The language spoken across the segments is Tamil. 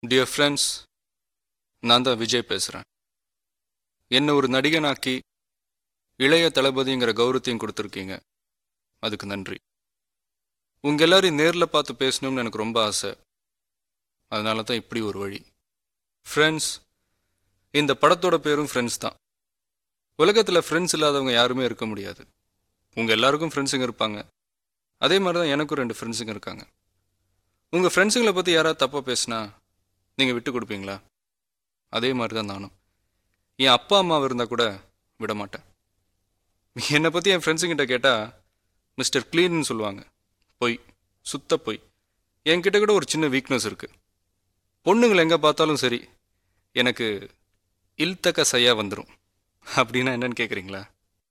டியர் ஃப்ரெண்ட்ஸ் நான் தான் விஜய் பேசுகிறேன் என்னை ஒரு நடிகனாக்கி இளைய தளபதிங்கிற கௌரவத்தையும் கொடுத்துருக்கீங்க அதுக்கு நன்றி உங்கள் எல்லாரையும் நேரில் பார்த்து பேசணும்னு எனக்கு ரொம்ப ஆசை அதனால தான் இப்படி ஒரு வழி ஃப்ரெண்ட்ஸ் இந்த படத்தோட பேரும் ஃப்ரெண்ட்ஸ் தான் உலகத்தில் ஃப்ரெண்ட்ஸ் இல்லாதவங்க யாருமே இருக்க முடியாது உங்கள் எல்லாருக்கும் ஃப்ரெண்ட்ஸுங்க இருப்பாங்க அதே மாதிரி தான் எனக்கும் ரெண்டு ஃப்ரெண்ட்ஸுங்க இருக்காங்க உங்கள் ஃப்ரெண்ட்ஸுங்களை பற்றி யாராவது தப்பாக பேசுனா நீங்கள் விட்டு கொடுப்பீங்களா அதே மாதிரி தான் நானும் என் அப்பா அம்மாவை இருந்தால் கூட விட மாட்டேன் என்னை பற்றி என் ஃப்ரெண்ட்ஸுங்கிட்ட கேட்டால் மிஸ்டர் க்ளீன்னு சொல்லுவாங்க பொய் சுத்த பொய் என்கிட்ட கூட ஒரு சின்ன வீக்னஸ் இருக்குது பொண்ணுங்களை எங்கே பார்த்தாலும் சரி எனக்கு இல்தக்க சையா வந்துடும் அப்படின்னா என்னன்னு கேட்குறீங்களா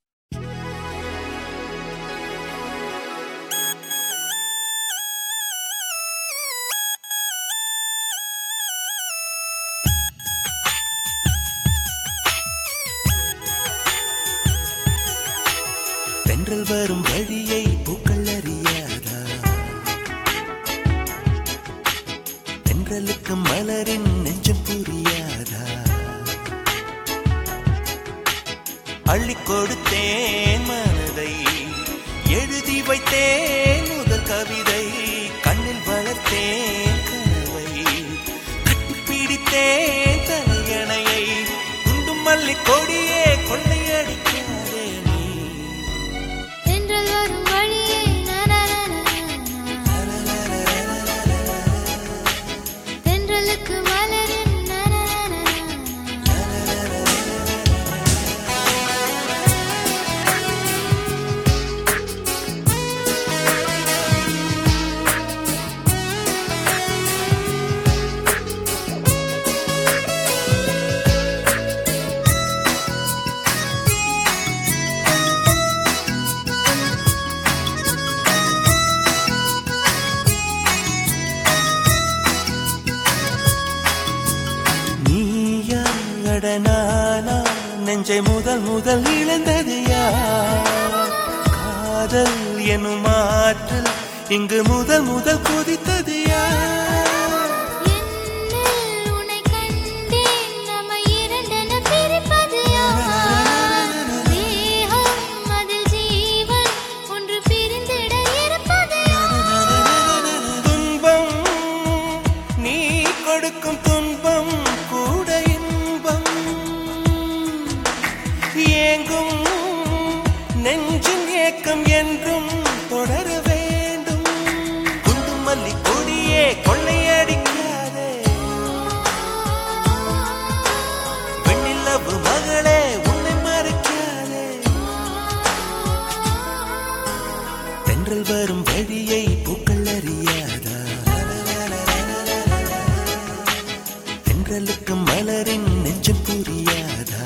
தென்றல் வரும் வழியை பூக்கள் அறியாதா தென்றலுக்கு மலரின் நெஞ்சம் புரியாதா அள்ளி கொடுத்தேன் மனதை எழுதி வைத்தேன் முதல் கவிதை கண்ணில் வளர்த்தேன் கனவை கட்டிப்பிடித்தேன் தலையணையை குண்டும் மல்லி கொடியே கொள்ளையடிக்காதே நீ தென்றல் வரும் வழியை நனநனநன. தென்றலுக்கு மலரின் நனநனநன. நீயா அட நானா நெஞ்சை முதல் முதல் இழந்தது யார் காதல் எனும் ஆற்றல் இங்கு முதல் முதல் குதித்தது யார் என்னில் உன்னை கண்டேன், நம்மை இரண்டென பிரிப்பது யார்? தேகம் அதில் ஜீவன், ஒன்று பிரிந்திட இருப்பது யார்? துன்பம் நீ கொடுக்கும் துன்பம் கூட இன்பம் ஏங்கும் நெஞ்சின் ஏக்கம் என்றும் தொடர வேண்டும் குண்டு மல்லி கொடியே கொள்ளையடிக்காதே பெண்ணில்லவு மகளே உன்னை மறைக்காதே தென்றல் வரும் வழியை பூக்கள் அறியாதா தென்றலுக்கு மலரின் நெஞ்சம் புரியாதா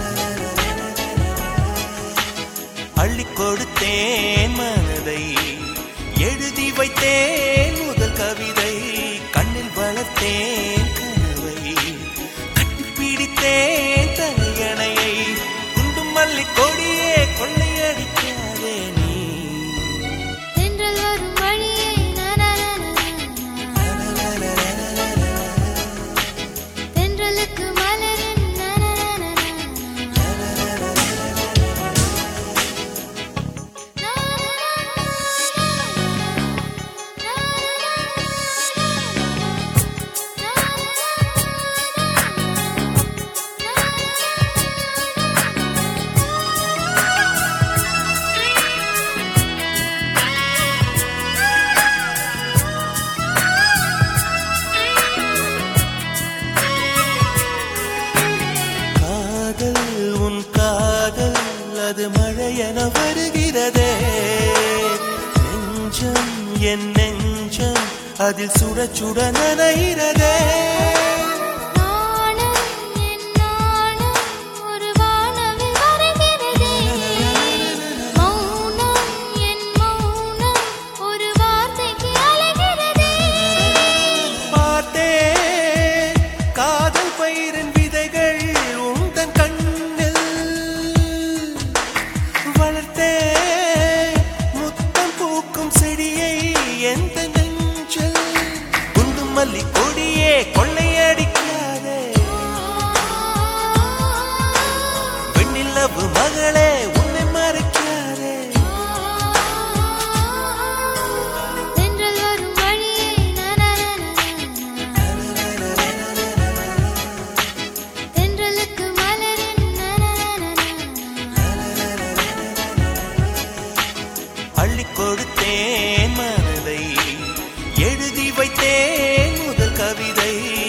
அள்ளி கொடுத்தேன் மனதை எழுதி வைத்தேன் முதல் கவிதை கண்ணில் வளர்த்தேன் கனவை கட்டிப்பிடித்தேன் தலையணையை குண்டும் மல்லி கொடியே கொள்ளையடிக்காதே நீ தென்றல் வரும் வழியை நனநனநன. தென்றலுக்கு மலரின் நனநனநன. காதல் உன் காதல் அது மழையென வருகிறதே நெஞ்சம் என் நெஞ்சம் அதில் சுட சுட நனைகிறதே நாணம் என் நாணம் ஒரு வானவில் வருகிறதே மௌனம் என் மௌனம் ஒரு வார்த்தைக்கு அலைகிறதே பார்த்தே காதல் பயிரின் விதைகள் உந்தன் கண்ணில் வளர்த்தே முத்தம் பூக்கும் செடியை எந்த நெஞ்சில் குண்டு மல்லி கொடியே வைத்தேன் முதல் கவிதை